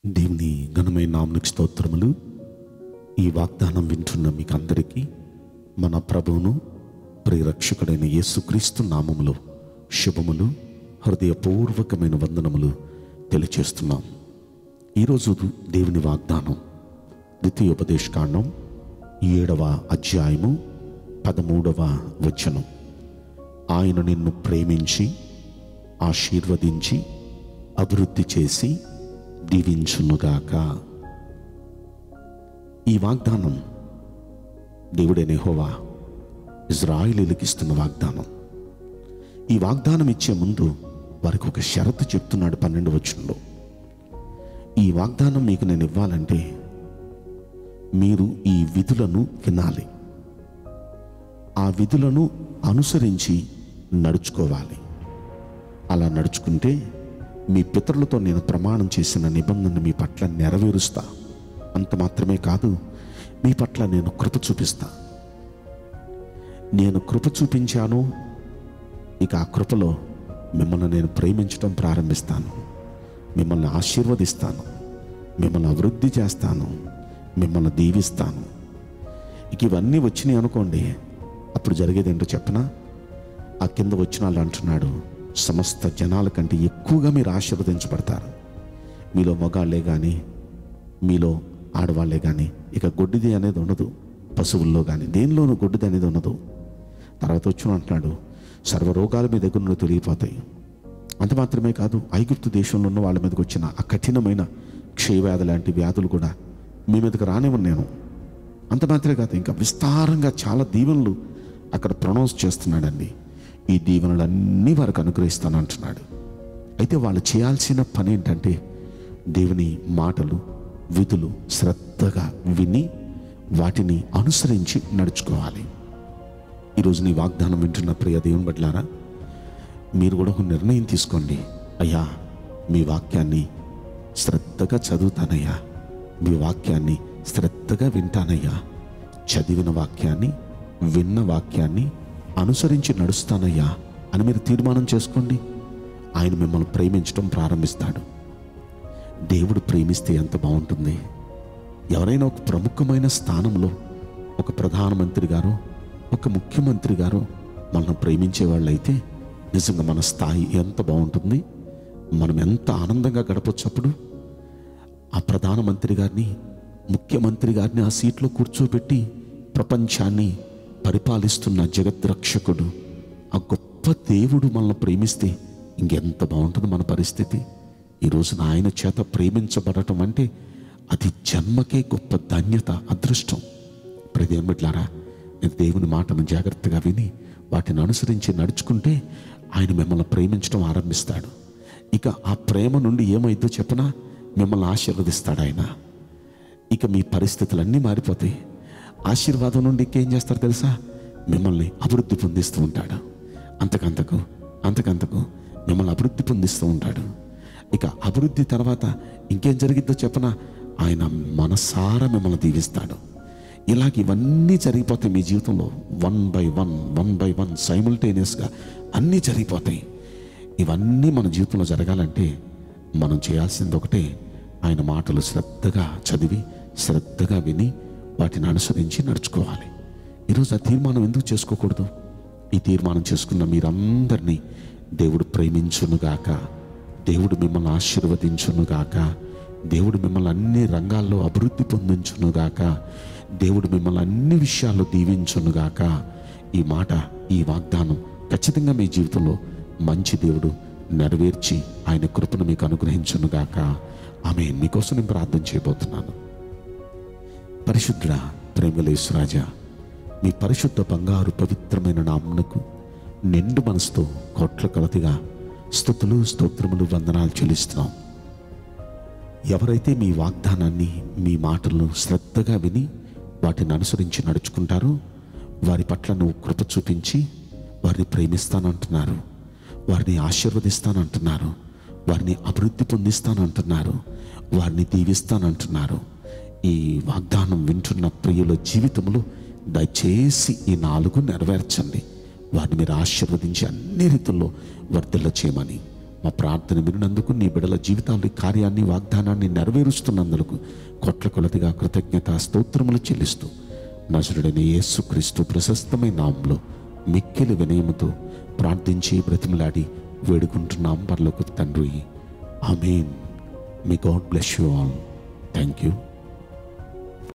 దేవుని ఘనమైన నామనికి స్తోత్రములు ఈ వాగ్దానం వింటున్న మీకు అందరికీ మన ప్రభువును ప్రియరక్షకుడైన యేసుక్రీస్తు నామములో శుభములు హృదయపూర్వకమైన వందనములు తెలియచేస్తున్నాం ఈరోజు దేవుని వాగ్దానం ద్వితీయోపదేశకాండం ఏడవ అధ్యాయము పదమూడవ వచనం ఆయన నిన్ను ప్రేమించి ఆశీర్వదించి అభివృద్ధి చేసి దీవించునుగాక ఈ వాగ్దానం దేవుడైన హోవా ఇజ్రాయిలీలకు ఇస్తున్న వాగ్దానం ఈ వాగ్దానం ఇచ్చే ముందు వారికి ఒక షరతు చెప్తున్నాడు పన్నెండు వచనంలో ఈ వాగ్దానం మీకు నేను ఇవ్వాలంటే మీరు ఈ విధులను వినాలి ఆ విధులను అనుసరించి నడుచుకోవాలి అలా నడుచుకుంటే మీ పితరులతో నేను ప్రమాణం చేసిన నిబంధన మీ పట్ల నెరవేరుస్తా అంత మాత్రమే కాదు మీ పట్ల నేను కృప చూపిస్తా నేను కృప చూపించాను ఇక ఆ కృపలో మిమ్మల్ని నేను ప్రేమించడం ప్రారంభిస్తాను మిమ్మల్ని ఆశీర్వదిస్తాను మిమ్మల్ని అభివృద్ధి చేస్తాను మిమ్మల్ని దీవిస్తాను ఇక ఇవన్నీ వచ్చినాయి అనుకోండి అప్పుడు జరిగేది ఏంటో చెప్పనా ఆ కింద వచ్చిన వాళ్ళు అంటున్నాడు సమస్త జనాల కంటే ఎక్కువగా మీరు ఆశీర్వదించబడతారు మీలో మగాళ్ళే కానీ మీలో ఆడవాళ్ళే కానీ ఇక గొడ్డిది అనేది ఉండదు పశువుల్లో కానీ దేనిలోనూ గొడ్డిది అనేది ఉండదు తర్వాత వచ్చిన అంటున్నాడు సర్వరోగాలు మీ దగ్గర నుండి తొలగిపోతాయి అంత మాత్రమే కాదు ఐగుప్తు దేశంలో ఉన్న వాళ్ళ మీదకి వచ్చిన ఆ కఠినమైన క్షయవ్యాధి లాంటి వ్యాధులు కూడా మీ మీదకి రానివ్వను నేను అంత మాత్రమే కాదు ఇంకా విస్తారంగా చాలా దీవెనలు అక్కడ ప్రొనౌన్స్ చేస్తున్నాడండి ఈ దీవెనలన్నీ వారికి అనుగ్రహిస్తాను అంటున్నాడు అయితే వాళ్ళు చేయాల్సిన పని ఏంటంటే దేవుని మాటలు విధులు శ్రద్ధగా విని వాటిని అనుసరించి నడుచుకోవాలి ఈరోజు నీ వాగ్దానం వింటున్న ప్రియ దేవుని బట్లారా మీరు కూడా ఒక నిర్ణయం తీసుకోండి అయ్యా మీ వాక్యాన్ని శ్రద్ధగా చదువుతానయ్యా మీ వాక్యాన్ని శ్రద్ధగా వింటానయ్యా చదివిన వాక్యాన్ని విన్న వాక్యాన్ని అనుసరించి నడుస్తానయ్యా అని మీరు తీర్మానం చేసుకోండి ఆయన మిమ్మల్ని ప్రేమించడం ప్రారంభిస్తాడు దేవుడు ప్రేమిస్తే ఎంత బాగుంటుంది ఎవరైనా ఒక ప్రముఖమైన స్థానంలో ఒక ప్రధానమంత్రి గారు ఒక ముఖ్యమంత్రి గారు మనల్ని ప్రేమించే వాళ్ళైతే నిజంగా మన స్థాయి ఎంత బాగుంటుంది మనం ఎంత ఆనందంగా గడపచ్చు అప్పుడు ఆ ప్రధానమంత్రి గారిని ముఖ్యమంత్రి గారిని ఆ సీట్లో కూర్చోబెట్టి ప్రపంచాన్ని పరిపాలిస్తున్న జగద్రక్షకుడు ఆ గొప్ప దేవుడు మనల్ని ప్రేమిస్తే ఇంకెంత బాగుంటుంది మన పరిస్థితి ఈ రోజున ఆయన చేత ప్రేమించబడటం అంటే అది జన్మకే గొప్ప ధన్యత అదృష్టం ప్రదేమిట్లారా నేను దేవుని మాటను జాగ్రత్తగా విని వాటిని అనుసరించి నడుచుకుంటే ఆయన మిమ్మల్ని ప్రేమించడం ఆరంభిస్తాడు ఇక ఆ ప్రేమ నుండి ఏమైందో చెప్పనా మిమ్మల్ని ఆశీర్వదిస్తాడు ఆయన ఇక మీ పరిస్థితులన్నీ మారిపోతాయి ఆశీర్వాదం నుండి ఇంకేం చేస్తారు తెలుసా మిమ్మల్ని అభివృద్ధి పొందిస్తూ ఉంటాడు అంతకంతకు అంతకంతకు మిమ్మల్ని అభివృద్ధి పొందిస్తూ ఉంటాడు ఇక అభివృద్ధి తర్వాత ఇంకేం జరిగిద్దో చెప్పనా ఆయన మనసారా మిమ్మల్ని దీవిస్తాడు ఇలాగ ఇవన్నీ జరిగిపోతాయి మీ జీవితంలో one by one one by one సైమిల్టేనియస్గా అన్నీ జరిగిపోతాయి ఇవన్నీ మన జీవితంలో జరగాలంటే మనం చేయాల్సింది ఒకటే ఆయన మాటలు శ్రద్ధగా చదివి శ్రద్ధగా విని వాటిని అనుసరించి నడుచుకోవాలి ఈరోజు ఆ తీర్మానం ఎందుకు చేసుకోకూడదు ఈ తీర్మానం చేసుకున్న మీరందరినీ దేవుడు ప్రేమించునుగాక దేవుడు మిమ్మల్ని ఆశీర్వదించునుగాక దేవుడు మిమ్మల్ని అన్ని రంగాల్లో అభివృద్ధి పొందించునుగాక దేవుడు మిమ్మల్ని అన్ని విషయాల్లో దీవించునుగాక ఈ మాట ఈ వాగ్దానం ఖచ్చితంగా మీ జీవితంలో మంచి దేవుడు నెరవేర్చి ఆయన కృపను మీకు అనుగ్రహించునుగాక ఆమె మీకోసం నేను ప్రార్థన చేయబోతున్నాను పరిశుద్ధ ప్రేమలేశ్వరాజా మీ పరిశుద్ధ బంగారు పవిత్రమైన నామునకు నిండు మనసుతో కోట్ల కొలతిగా స్థుతులు స్తోత్రములు వందనాలు చెల్లిస్తున్నాం ఎవరైతే మీ వాగ్దానాన్ని మీ మాటలను శ్రద్ధగా విని వాటిని అనుసరించి నడుచుకుంటారో వారి పట్ల నువ్వు కృప చూపించి వారిని ప్రేమిస్తానంటున్నారు వారిని ఆశీర్వదిస్తానంటున్నారు వారిని అభివృద్ధి పొందిస్తానంటున్నారు వారిని దీవిస్తానంటున్నారు ఈ వాగ్దానం వింటున్న ప్రియుల జీవితంలో దయచేసి ఈ నాలుగు నెరవేర్చండి వారిని మీరు ఆశీర్వదించి అన్ని రీతుల్లో వర్ధిల్ల చేయమని మా ప్రార్థన విన్నందుకు నీ బిడల జీవితాలు ఈ కార్యాన్ని వాగ్దానాన్ని నెరవేరుస్తున్నందుకు కొట్ల కొలదిగా కృతజ్ఞత స్తోత్రములు చెల్లిస్తూ నజరుడైన యేసుక్రీస్తు ప్రశస్తమైన నామంలో మిక్కిలి వినయముతో ప్రార్థించి బ్రతిమలాడి వేడుకుంటున్నాం పర్లోకి తండ్రి ఆమెన్ మీ God bless you all thank you